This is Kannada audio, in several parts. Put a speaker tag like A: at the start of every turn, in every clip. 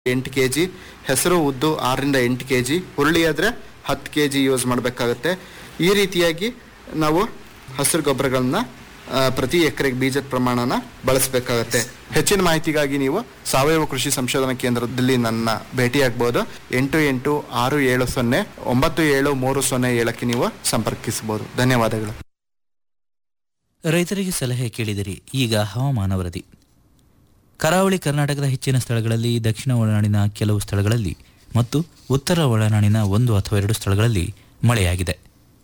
A: ಎಂಟು ಕೆ ಜಿ ಹೆಸರು ಉದ್ದು ಆರರಿಂದ ಎಂಟು ಕೆ ಜಿ ಹುರುಳಿ ಆದರೆ ಹತ್ತು ಕೆ ಜಿ ಯೂಸ್ ಮಾಡಬೇಕಾಗುತ್ತೆ ಈ ರೀತಿಯಾಗಿ ನಾವು ಹಸಿರು ಗೊಬ್ಬರಗಳನ್ನ ಆ, ಪ್ರತಿ ಎಕರೆಗೆ ಬೀಜದ ಪ್ರಮಾಣನ ಬಳಸಬೇಕಾಗತ್ತೆ ಹೆಚ್ಚಿನ ಮಾಹಿತಿಗಾಗಿ ನೀವು ಸಾವಯವ ಕೃಷಿ ಸಂಶೋಧನಾ ಕೇಂದ್ರದಲ್ಲಿ ನನ್ನ ಭೇಟಿಯಾಗಬಹುದು ಎಂಟು ಎಂಟು ಆರು ಏಳು ಸೊನ್ನೆ ಒಂಬತ್ತು ಏಳು ಮೂರು ಸೊನ್ನೆ ಏಳಕ್ಕೆ ನೀವು ಸಂಪರ್ಕಿಸಬಹುದು ಧನ್ಯವಾದಗಳು
B: ರೈತರಿಗೆ ಸಲಹೆ ಕೇಳಿದಿರಿ ಈಗ ಹವಾಮಾನ ವರದಿ ಕರಾವಳಿ ಕರ್ನಾಟಕದ ಹೆಚ್ಚಿನ ಸ್ಥಳಗಳಲ್ಲಿ ದಕ್ಷಿಣ ಒಳನಾಡಿನ ಕೆಲವು ಸ್ಥಳಗಳಲ್ಲಿ ಮತ್ತು ಉತ್ತರ ಒಳನಾಡಿನ ಒಂದು ಅಥವಾ ಎರಡು ಸ್ಥಳಗಳಲ್ಲಿ ಮಳೆಯಾಗಿದೆ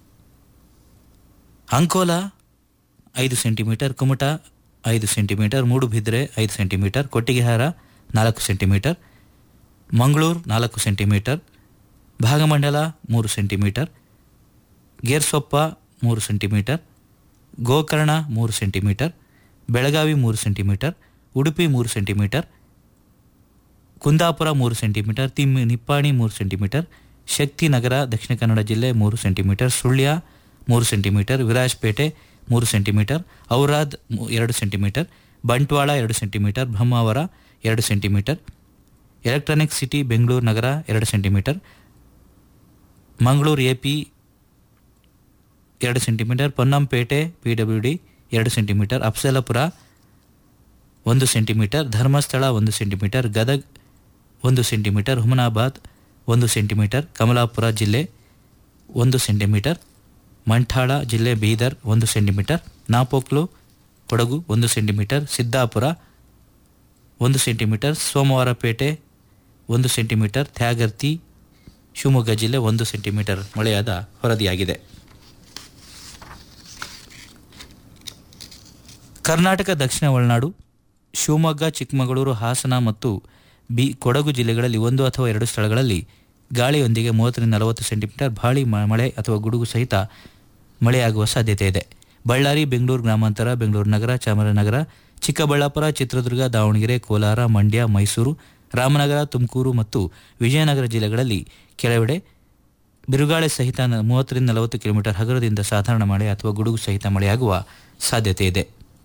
B: ಅಂಕೋಲಾ ಐದು ಸೆಂಟಿಮೀಟರ್ ಕುಮಟಾ ಐದು ಸೆಂಟಿಮೀಟರ್ ಮೂಡುಬಿದ್ರೆ ಐದು ಸೆಂಟಿಮೀಟರ್ ಕೊಟ್ಟಿಗೆಹಾರ ನಾಲ್ಕು ಸೆಂಟಿಮೀಟರ್ ಮಂಗಳೂರು ನಾಲ್ಕು ಸೆಂಟಿಮೀಟರ್ ಭಾಗಮಂಡಲ ಮೂರು ಸೆಂಟಿಮೀಟರ್ ಗೇರ್ಸೊಪ್ಪ ಮೂರು ಸೆಂಟಿಮೀಟರ್ ಗೋಕರ್ಣ ಮೂರು ಸೆಂಟಿಮೀಟರ್ ಬೆಳಗಾವಿ ಮೂರು ಸೆಂಟಿಮೀಟರ್ ಉಡುಪಿ ಮೂರು ಸೆಂಟಿಮೀಟರ್ ಕುಂದಾಪುರ ಮೂರು ಸೆಂಟಿಮೀಟರ್ ತಿಮ್ಮಿ ನಿಪ್ಪಾಣಿ ಮೂರು ಸೆಂಟಿಮೀಟರ್ ಶಕ್ತಿನಗರ ದಕ್ಷಿಣ ಕನ್ನಡ ಜಿಲ್ಲೆ ಮೂರು ಸೆಂಟಿಮೀಟರ್ ಸುಳ್ಯ ಮೂರು ಸೆಂಟಿಮೀಟರ್ ವಿರಾಜಪೇಟೆ ಮೂರು ಸೆಂಟಿಮೀಟರ್ ಔರಾದ್ ಮೂ- ಎರಡು ಸೆಂಟಿಮೀಟರ್ ಬಂಟ್ವಾಳ ಎರಡು ಸೆಂಟಿಮೀಟರ್ ಬ್ರಹ್ಮಾವರ ಎರಡು ಸೆಂಟಿಮೀಟರ್ ಎಲೆಕ್ಟ್ರಾನಿಕ್ ಸಿಟಿ ಬೆಂಗಳೂರು ನಗರ ಎರಡು ಸೆಂಟಿಮೀಟರ್ ಮಂಗಳೂರು ಎ ಪಿ ಎರಡು centimetre Ponnampet P W D ಎರಡು ಸೆಂಟಿಮೀಟರ್ ಅಫ್ಸಲಪುರ ಒಂದು ಸೆಂಟಿಮೀಟರ್ ಧರ್ಮಸ್ಥಳ ಒಂದು ಸೆಂಟಿಮೀಟರ್ ಗದಗ್ ಒಂದು ಸೆಂಟಿಮೀಟರ್ ಹುಮನಾಬಾದ್ ಒಂದು ಸೆಂಟಿಮೀಟರ್ ಕಮಲಾಪುರ ಜಿಲ್ಲೆ ಒಂದು ಸೆಂಟಿಮೀಟರ್ ಮಂಠಾಳ ಜಿಲ್ಲೆ ಬೀದರ್ ಒಂದು ಸೆಂಟಿಮೀಟರ್ ನಾಪೋಕ್ಲು ಕೊಡಗು ಒಂದು ಸೆಂಟಿಮೀಟರ್ ಸಿದ್ದಾಪುರ ಒಂದು ಸೆಂಟಿಮೀಟರ್ ಸೋಮವಾರಪೇಟೆ ಒಂದು ಸೆಂಟಿಮೀಟರ್ ತ್ಯಾಗರ್ತಿ ಶಿವಮೊಗ್ಗ ಜಿಲ್ಲೆ ಒಂದು ಸೆಂಟಿಮೀಟರ್ ಮಳೆಯಾದ ವರದಿಯಾಗಿದೆ ಕರ್ನಾಟಕ ದಕ್ಷಿಣ ಒಳನಾಡು ಶಿವಮೊಗ್ಗ ಚಿಕ್ಕಮಗಳೂರು ಹಾಸನ ಮತ್ತು ಬಿ ಕೊಡಗು ಜಿಲ್ಲೆಗಳಲ್ಲಿ ಒಂದು ಅಥವಾ ಎರಡು ಸ್ಥಳಗಳಲ್ಲಿ ಗಾಳಿಯೊಂದಿಗೆ ಮೂವತ್ತರಿಂದ ನಲವತ್ತು ಸೆಂಟಿಮೀಟರ್ ಭಾಳಿ ಮ- ಮಳೆ ಅಥವಾ ಗುಡುಗು ಸಹಿತ ಮಳೆಯಾಗುವ ಸಾಧ್ಯತೆ ಇದೆ ಬಳ್ಳಾರಿ ಬೆಂಗಳೂರು ಗ್ರಾಮಾಂತರ ಬೆಂಗಳೂರು ನಗರ ಚಾಮರಾಜನಗರ ಚಿಕ್ಕಬಳ್ಳಾಪುರ ಚಿತ್ರದುರ್ಗ ದಾವಣಗೆರೆ ಕೋಲಾರ ಮಂಡ್ಯ ಮೈಸೂರು ರಾಮನಗರ ತುಮಕೂರು ಮತ್ತು ವಿಜಯನಗರ ಜಿಲ್ಲೆಗಳಲ್ಲಿ ಕೆಲವೆಡೆ ಬಿರುಗಾಳಿ ಸಹಿತ ನ- ಮೂವತ್ತರಿಂದ ನಲವತ್ತು ಕಿಲೋಮೀಟರ್ ಹಗುರದಿಂದ ಸಾಧಾರಣ ಮಳೆ ಅಥವಾ ಗುಡುಗು ಸಹಿತ ಮಳೆಯಾಗುವ ಸಾಧ್ಯತೆ ಇದೆ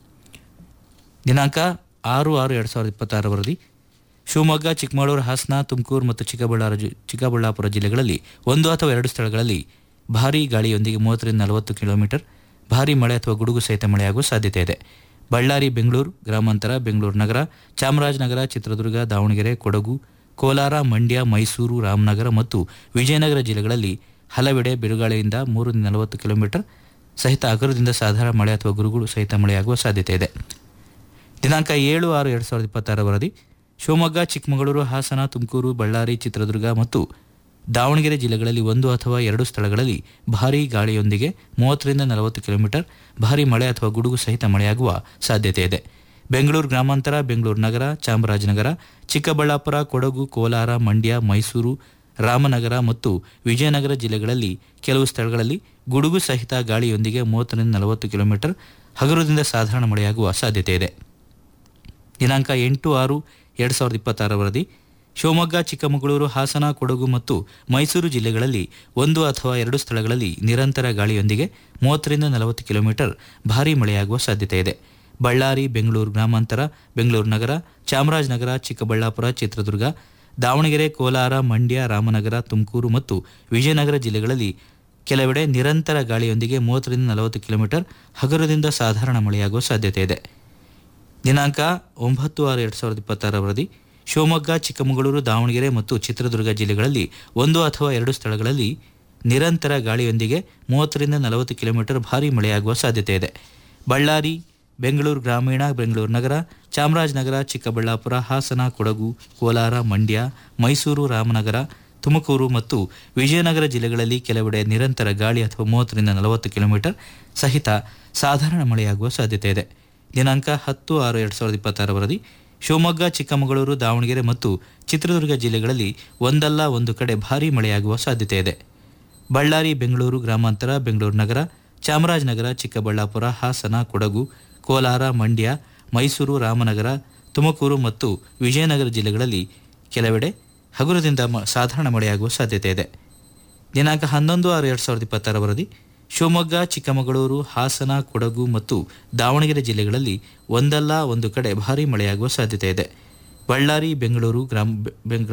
B: ದಿನಾಂಕ ಆರು ಆರು ಎರಡು ಸಾವಿರದ ಇಪ್ಪತ್ತಾರು ವರದಿ ಶಿವಮೊಗ್ಗ ಚಿಕ್ಕಮಗಳೂರು ಹಾಸನ ತುಮಕೂರು ಮತ್ತು ಚಿಕ್ಕಬಳ್ಳಾರ ಜಿ- ಚಿಕ್ಕಬಳ್ಳಾಪುರ ಜಿಲ್ಲೆಗಳಲ್ಲಿ ಒಂದು ಅಥವಾ ಎರಡು ಸ್ಥಳಗಳಲ್ಲಿ ಭಾರೀ ಗಾಳಿಯೊಂದಿಗೆ ಮೂವತ್ತರಿಂದ ನಲವತ್ತು ಕಿಲೋಮೀಟರ್ ಭಾರೀ ಮಳೆ ಅಥವಾ ಗುಡುಗು ಸಹಿತ ಮಳೆಯಾಗುವ ಸಾಧ್ಯತೆ ಇದೆ ಬಳ್ಳಾರಿ ಬೆಂಗಳೂರು ಗ್ರಾಮಾಂತರ ಬೆಂಗಳೂರು ನಗರ ಚಾಮರಾಜನಗರ ಚಿತ್ರದುರ್ಗ ದಾವಣಗೆರೆ ಕೊಡಗು ಕೋಲಾರ ಮಂಡ್ಯ ಮೈಸೂರು ರಾಮನಗರ ಮತ್ತು ವಿಜಯನಗರ ಜಿಲ್ಲೆಗಳಲ್ಲಿ ಹಲವೆಡೆ ಬಿರುಗಾಳಿಯಿಂದ ಮೂರರಿಂದ ನಲವತ್ತು ಕಿಲೋಮೀಟರ್ ಸಹಿತ ಹಗುರದಿಂದ ಸಾಧಾರಣ ಮಳೆ ಅಥವಾ ಗುರುಗುಳು ಸಹಿತ ಮಳೆಯಾಗುವ ಸಾಧ್ಯತೆ ಇದೆ ದಿನಾಂಕ ಏಳು ಆರು ಎರಡು ಸಾವಿರದ ಇಪ್ಪತ್ತಾರ ವರದಿ ಶಿವಮೊಗ್ಗ ಚಿಕ್ಕಮಗಳೂರು ಹಾಸನ ತುಮಕೂರು ಬಳ್ಳಾರಿ ಚಿತ್ರದುರ್ಗ ಮತ್ತು ದಾವಣಗೆರೆ ಜಿಲ್ಲೆಗಳಲ್ಲಿ ಒಂದು ಅಥವಾ ಎರಡು ಸ್ಥಳಗಳಲ್ಲಿ ಭಾರೀ ಗಾಳಿಯೊಂದಿಗೆ ಮೂವತ್ತರಿಂದ ನಲವತ್ತು ಕಿಲೋಮೀಟರ್ ಭಾರೀ ಮಳೆ ಅಥವಾ ಗುಡುಗು ಸಹಿತ ಮಳೆಯಾಗುವ ಸಾಧ್ಯತೆ ಇದೆ ಬೆಂಗಳೂರು ಗ್ರಾಮಾಂತರ ಬೆಂಗಳೂರು ನಗರ ಚಾಮರಾಜನಗರ ಚಿಕ್ಕಬಳ್ಳಾಪುರ ಕೊಡಗು ಕೋಲಾರ ಮಂಡ್ಯ ಮೈಸೂರು ರಾಮನಗರ ಮತ್ತು ವಿಜಯನಗರ ಜಿಲ್ಲೆಗಳಲ್ಲಿ ಕೆಲವು ಸ್ಥಳಗಳಲ್ಲಿ ಗುಡುಗು ಸಹಿತ ಗಾಳಿಯೊಂದಿಗೆ ಮೂವತ್ತರಿಂದ ನಲವತ್ತು ಕಿಲೋಮೀಟರ್ ಹಗುರದಿಂದ ಸಾಧಾರಣ ಮಳೆಯಾಗುವ ಸಾಧ್ಯತೆ ಇದೆ ದಿನಾಂಕ ಎಂಟು ಆರು ಎರಡು ಸಾವಿರದ ಇಪ್ಪತ್ತಾರ ವರದಿ ಶಿವಮೊಗ್ಗ ಚಿಕ್ಕಮಗಳೂರು ಹಾಸನ ಕೊಡಗು ಮತ್ತು ಮೈಸೂರು ಜಿಲ್ಲೆಗಳಲ್ಲಿ ಒಂದು ಅಥವಾ ಎರಡು ಸ್ಥಳಗಳಲ್ಲಿ ನಿರಂತರ ಗಾಳಿಯೊಂದಿಗೆ ಮೂವತ್ತರಿಂದ ನಲವತ್ತು ಕಿಲೋಮೀಟರ್ ಭಾರೀ ಮಳೆಯಾಗುವ ಸಾಧ್ಯತೆ ಇದೆ ಬಳ್ಳಾರಿ ಬೆಂಗಳೂರು ಗ್ರಾಮಾಂತರ ಬೆಂಗಳೂರು ನಗರ ಚಾಮರಾಜನಗರ ಚಿಕ್ಕಬಳ್ಳಾಪುರ ಚಿತ್ರದುರ್ಗ ದಾವಣಗೆರೆ ಕೋಲಾರ ಮಂಡ್ಯ ರಾಮನಗರ ತುಮಕೂರು ಮತ್ತು ವಿಜಯನಗರ ಜಿಲ್ಲೆಗಳಲ್ಲಿ ಕೆಲವೆಡೆ ನಿರಂತರ ಗಾಳಿಯೊಂದಿಗೆ ಮೂವತ್ತರಿಂದ ನಲವತ್ತು ಕಿಲೋಮೀಟರ್ ಹಗುರದಿಂದ ಸಾಧಾರಣ ಮಳೆಯಾಗುವ ಸಾಧ್ಯತೆ ಇದೆ ದಿನಾಂಕ ಒಂಬತ್ತು ಆರು ಎರಡು ಸಾವಿರದ ಇಪ್ಪತ್ತಾರ ವರದಿ ಶಿವಮೊಗ್ಗ ಚಿಕ್ಕಮಗಳೂರು ದಾವಣಗೆರೆ ಮತ್ತು ಚಿತ್ರದುರ್ಗ ಜಿಲ್ಲೆಗಳಲ್ಲಿ ಒಂದು ಅಥವಾ ಎರಡು ಸ್ಥಳಗಳಲ್ಲಿ ನಿರಂತರ ಗಾಳಿಯೊಂದಿಗೆ ಮೂವತ್ತರಿಂದ ನಲವತ್ತು ಕಿಲೋಮೀಟರ್ ಭಾರೀ ಮಳೆಯಾಗುವ ಸಾಧ್ಯತೆ ಇದೆ ಬಳ್ಳಾರಿ ಬೆಂಗಳೂರು ಗ್ರಾಮೀಣ ಬೆಂಗಳೂರು ನಗರ ಚಾಮರಾಜನಗರ ಚಿಕ್ಕಬಳ್ಳಾಪುರ ಹಾಸನ ಕೊಡಗು ಕೋಲಾರ ಮಂಡ್ಯ ಮೈಸೂರು ರಾಮನಗರ ತುಮಕೂರು ಮತ್ತು ವಿಜಯನಗರ ಜಿಲ್ಲೆಗಳಲ್ಲಿ ಕೆಲವೆಡೆ ನಿರಂತರ ಗಾಳಿ ಅಥವಾ ಮೂವತ್ತರಿಂದ ನಲವತ್ತು ಕಿಲೋಮೀಟರ್ ಸಹಿತ ಸಾಧಾರಣ ಮಳೆಯಾಗುವ ಸಾಧ್ಯತೆ ಇದೆ ದಿನಾಂಕ ಹತ್ತು ಆರು ಎರಡು ಸಾವಿರದ ಇಪ್ಪತ್ತಾರ ವರದಿ ಶಿವಮೊಗ್ಗ ಚಿಕ್ಕಮಗಳೂರು ದಾವಣಗೆರೆ ಮತ್ತು ಚಿತ್ರದುರ್ಗ ಜಿಲ್ಲೆಗಳಲ್ಲಿ ಒಂದಲ್ಲ ಒಂದು ಕಡೆ ಭಾರೀ ಮಳೆಯಾಗುವ ಸಾಧ್ಯತೆ ಇದೆ ಬಳ್ಳಾರಿ ಬೆಂಗಳೂರು ಗ್ರಾಮಾಂತರ ಬೆಂಗಳೂರು ನಗರ ಚಾಮರಾಜನಗರ ಚಿಕ್ಕಬಳ್ಳಾಪುರ ಹಾಸನ ಕೊಡಗು ಕೋಲಾರ ಮಂಡ್ಯ ಮೈಸೂರು ರಾಮನಗರ ತುಮಕೂರು ಮತ್ತು ವಿಜಯನಗರ ಜಿಲ್ಲೆಗಳಲ್ಲಿ ಕೆಲವೆಡೆ ಹಗುರದಿಂದ ಮ- ಸಾಧಾರಣ ಮಳೆಯಾಗುವ ಸಾಧ್ಯತೆ ಇದೆ ದಿನಾಂಕ ಹನ್ನೊಂದು ಆರು ಎರಡು ಸಾವಿರದ ಇಪ್ಪತ್ತರ ವರದಿ ಶಿವಮೊಗ್ಗ ಚಿಕ್ಕಮಗಳೂರು ಹಾಸನ ಕೊಡಗು ಮತ್ತು ದಾವಣಗೆರೆ ಜಿಲ್ಲೆಗಳಲ್ಲಿ ಒಂದಲ್ಲ ಒಂದು ಕಡೆ ಭಾರೀ ಮಳೆಯಾಗುವ ಸಾಧ್ಯತೆ ಇದೆ ಬಳ್ಳಾರಿ ಬೆಂಗಳೂರು ಗ್ರಾಮ ಬೆ-